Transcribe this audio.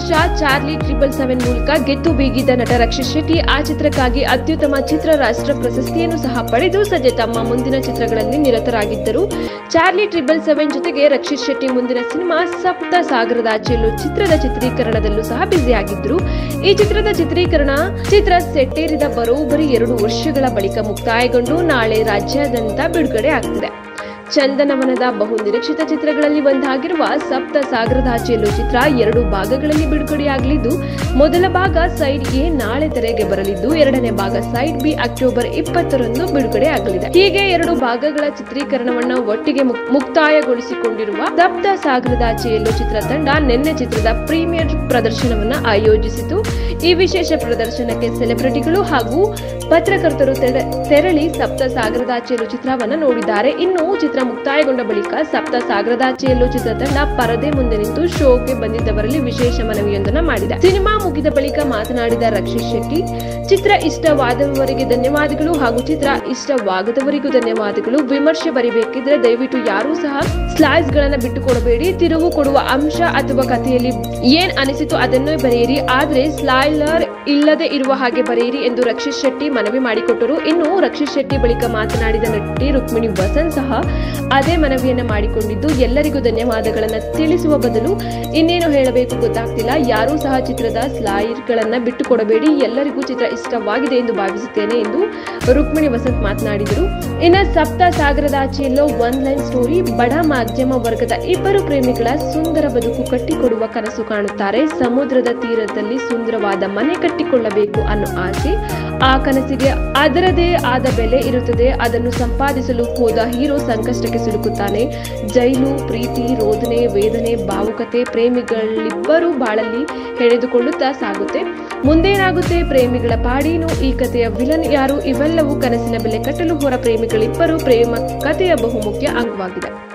ವರ್ಷ Charlie triple seven ಮೂಲಕ ಗೆದ್ದು ಬೀಗಿದ್ದ ನಟ ರಕ್ಷಿತ್ ಶೆಟ್ಟಿ ಆ ಚಿತ್ರಕ್ಕಾಗಿ ಅತ್ಯುತ್ತಮ ಚಿತ್ರ ರಾಷ್ಟ್ರ ಪ್ರಶಸ್ತಿಯನ್ನು ಸಹ ಪಡೆದು ಸದ್ಯ ತಮ್ಮ ಮುಂದಿನ ಚಿತ್ರಗಳಲ್ಲಿ ನಿರತರಾಗಿದ್ದರು ಚಾರ್ಲಿ ಟ್ರಿಬಲ್ ಸೆವೆನ್ ಜೊತೆಗೆ ರಕ್ಷಿತ್ ಶೆಟ್ಟಿ ಮುಂದಿನ ಸಿನಿಮಾ ಸಪ್ತ ಸಾಗರದಾಚೆಯಲ್ಲೂ ಚಿತ್ರದ ಚಿತ್ರೀಕರಣದಲ್ಲೂ ಸಹ ಬ್ಯುಸಿಯಾಗಿದ್ದರು ಈ ಚಿತ್ರದ ಚಿತ್ರೀಕರಣ ಚಿತ್ರ ಸೆಟ್ಟೇರಿದ ಬರೋಬ್ಬರಿ ಎರಡು ವರ್ಷಗಳ ಬಳಿಕ ಮುಕ್ತಾಯಗೊಂಡು ನಾಳೆ ರಾಜ್ಯಾದ್ಯಂತ ಬಿಡುಗಡೆ ಆಗ್ತಿದೆ ಚಂದನವನದ ಬಹು ನಿರೀಕ್ಷಿತ ಚಿತ್ರಗಳಲ್ಲಿ ಒಂದಾಗಿರುವ ಸಪ್ತ ಸಾಗರದಾಚೆಯಲ್ಲೂ ಚಿತ್ರ ಎರಡು ಭಾಗಗಳಲ್ಲಿ ಬಿಡುಗಡೆಯಾಗಲಿದ್ದು ಮೊದಲ ಭಾಗ ಸೈಡ್ ಎ ನಾಳೆ ತೆರೆಗೆ ಬರಲಿದ್ದು ಎರಡನೇ ಭಾಗ ಸೈಡ್ ಬಿ ಅಕ್ಟೋಬರ್ ಇಪ್ಪತ್ತರಂದು ಬಿಡುಗಡೆ ಆಗಲಿದೆ ಹೀಗೆ ಎರಡು ಭಾಗಗಳ ಚಿತ್ರೀಕರಣವನ್ನ ಒಟ್ಟಿಗೆ ಮುಕ್- ಮುಕ್ತಾಯಗೊಳಿಸಿಕೊಂಡಿರುವ ಸಪ್ತ ಸಾಗರದಾಚೆಯಲ್ಲೂ ಚಿತ್ರತಂಡ ನಿನ್ನೆ ಚಿತ್ರದ ಪ್ರೀಮಿಯರ್ ಪ್ರದರ್ಶನವನ್ನ ಆಯೋಜಿಸಿತು ಈ ವಿಶೇಷ ಪ್ರದರ್ಶನಕ್ಕೆ ಸೆಲೆಬ್ರಿಟಿಗಳು ಹಾಗೂ ಪತ್ರಕರ್ತರು ತೆರ- ತೆರಳಿ ಸಪ್ತ ಸಾಗರದಾಚೆಯಲ್ಲೂ ಚಿತ್ರವನ್ನ ನೋಡಿದ್ದಾರೆ ಇನ್ನು ಚಿತ್ರ ಮುಕ್ತಾಯಗೊಂಡ ಬಳಿಕ ಸಪ್ತ ಸಾಗರದಾಚೆಯಲ್ಲೂ ಚಿತ್ರತಂಡ ಪರದೆ ಮುಂದೆ ನಿಂತು ಶೋಗೆ ಬಂದಿದ್ದವರಲ್ಲಿ ವಿಶೇಷ ಮನವಿಯೊಂದನ್ನ ಮಾಡಿದೆ ಸಿನಿಮಾ ಮುಗಿದ ಬಳಿಕ ಮಾತನಾಡಿದ ರಕ್ಷಿತ್ ಶೆಟ್ಟಿ ಚಿತ್ರ ಇಷ್ಟವಾದವರಿಗೆ ಧನ್ಯವಾದಗಳು ಹಾಗೂ ಚಿತ್ರ ಇಷ್ಟವಾಗದವರಿಗೂ ಧನ್ಯವಾದಗಳು ವಿಮರ್ಶೆ ಬರಿಬೇಕಿದ್ರೆ ದಯವಿಟ್ಟು ಯಾರೂ ಸಹ ಸ್ಲೈಸ್ ಗಳನ್ನ ಬಿಟ್ಟು ಕೊಡಬೇಡಿ ತಿರುವು ಕೊಡುವ ಅಂಶ ಅಥವಾ ಕಥೆಯಲ್ಲಿ ಏನ್ ಅನಿಸಿತು ಅದನ್ನೇ ಬರೆಯಿರಿ ಆದ್ರೆ ಸ್ಲೈಲರ್ ಇಲ್ಲದೆ ಇರುವ ಹಾಗೆ ಬರೆಯಿರಿ ಎಂದು ರಕ್ಷಿತ್ ಶೆಟ್ಟಿ ಮನವಿ ಮಾಡಿಕೊಟ್ಟರು ಇನ್ನು ರಕ್ಷಿತ್ ಶೆಟ್ಟಿ ಬಳಿಕ ಮಾತನಾಡಿದ ನಟಿ ರುಕ್ಮಿಣಿ ವಸಂತ್ ಸಹ ಅದೇ ಮನವಿಯನ್ನ ಮಾಡಿಕೊಂಡಿದ್ದು ಎಲ್ಲರಿಗೂ ಧನ್ಯವಾದಗಳನ್ನ ತಿಳಿಸುವ ಬದಲು ಇನ್ನೇನು ಹೇಳಬೇಕು ಗೊತ್ತಾಗ್ತಿಲ್ಲ ಯಾರೂ ಸಹ ಚಿತ್ರದ ಸ್ಲೈಡ್ಗಳನ್ನ ಬಿಟ್ಟು ಕೊಡಬೇಡಿ ಎಲ್ಲರಿಗೂ ಚಿತ್ರ ಇಷ್ಟವಾಗಿದೆ ಎಂದು ಭಾವಿಸುತ್ತೇನೆ ಎಂದು ರುಕ್ಮಿಣಿ ವಸಂತ್ ಮಾತನಾಡಿದರು ಇನ್ನು ಸಪ್ತ ಸಾಗರದಾಚೆಯಲ್ಲೋ ಒನ್ ಲೈನ್ ಸ್ಟೋರಿ ಬಡ ಮಾಧ್ಯಮ ವರ್ಗದ ಇಬ್ಬರು ಪ್ರೇಮಿಗಳ ಸುಂದರ ಬದುಕು ಕಟ್ಟಿಕೊಡುವ ಕನಸು ಕಾಣುತ್ತಾರೆ ಸಮುದ್ರದ ತೀರದಲ್ಲಿ ಸುಂದರವಾದ ಮನೆ ಕಟ್ಟಿಕೊಳ್ಳಬೇಕು ಅನ್ನೋ ಆಸೆ ಆ ಕನಸಿಗೆ ಅದರದೇ ಆದ ಬೆಲೆ ಇರುತ್ತದೆ ಅದನ್ನು ಸಂಪಾದಿಸಲು ಹೋದ ಹೀರೋ ಸಂಕಷ್ಟಕ್ಕೆ ಸಿಲುಕುತ್ತಾನೆ ಜೈಲು ಪ್ರೀತಿ ರೋದನೆ ವೇದನೆ ಭಾವುಕತೆ ಪ್ರೇಮಿಗಳಿಬ್ಬರು ಬಾಳಲ್ಲಿ ಹೆಣೆದುಕೊಳ್ಳುತ್ತಾ ಸಾಗುತ್ತೆ ಮುಂದೇನಾಗುತ್ತೆ ಪ್ರೇಮಿಗಳ ಪಾಡೇನು ಈ ಕಥೆಯ ವಿಲನ್ ಯಾರು ಇವೆಲ್ಲವೂ ಕನಸಿನ ಬೆಲೆ ಕಟ್ಟಲು ಹೊರ ಪ್ರೇಮಿಗಳಿಬ್ಬರು ಪ್ರೇಮ ಕಥೆಯ ಬಹುಮುಖ್ಯ ಅಂಗವಾಗಿದೆ